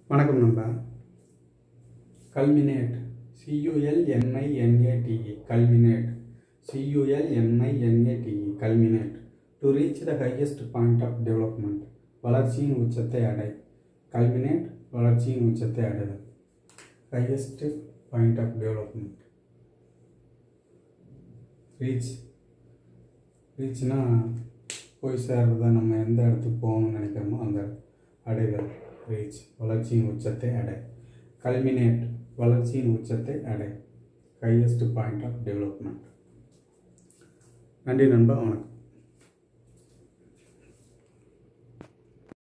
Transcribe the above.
வணக்கம் நண்பா culminate சியூஎல்எம்ஐஎன்ஏடிஇ culminate சியூஎல்எம்ஐஎன்ஏடிஇ culminate to reach the highest point of development வளர்ச்சியின் உச்சத்தை அடை கல்மினேட் வளர்ச்சியின் உச்சத்தை அடைதல் highest point of development reach ரீச்னா போய் சேர்றதா நம்ம எந்த இடத்துக்கு போகணும்னு நினைக்கிறோமோ அந்த அடைதல் ரீச் வளர்ச்சியின் உச்சத்தை அடை கல்மினேட் வளர்ச்சியின் உச்சத்தை அடை ஹையஸ்ட் பாயிண்ட் ஆஃப் டெவலப்மெண்ட் நன்றி நண்பா வணக்கம்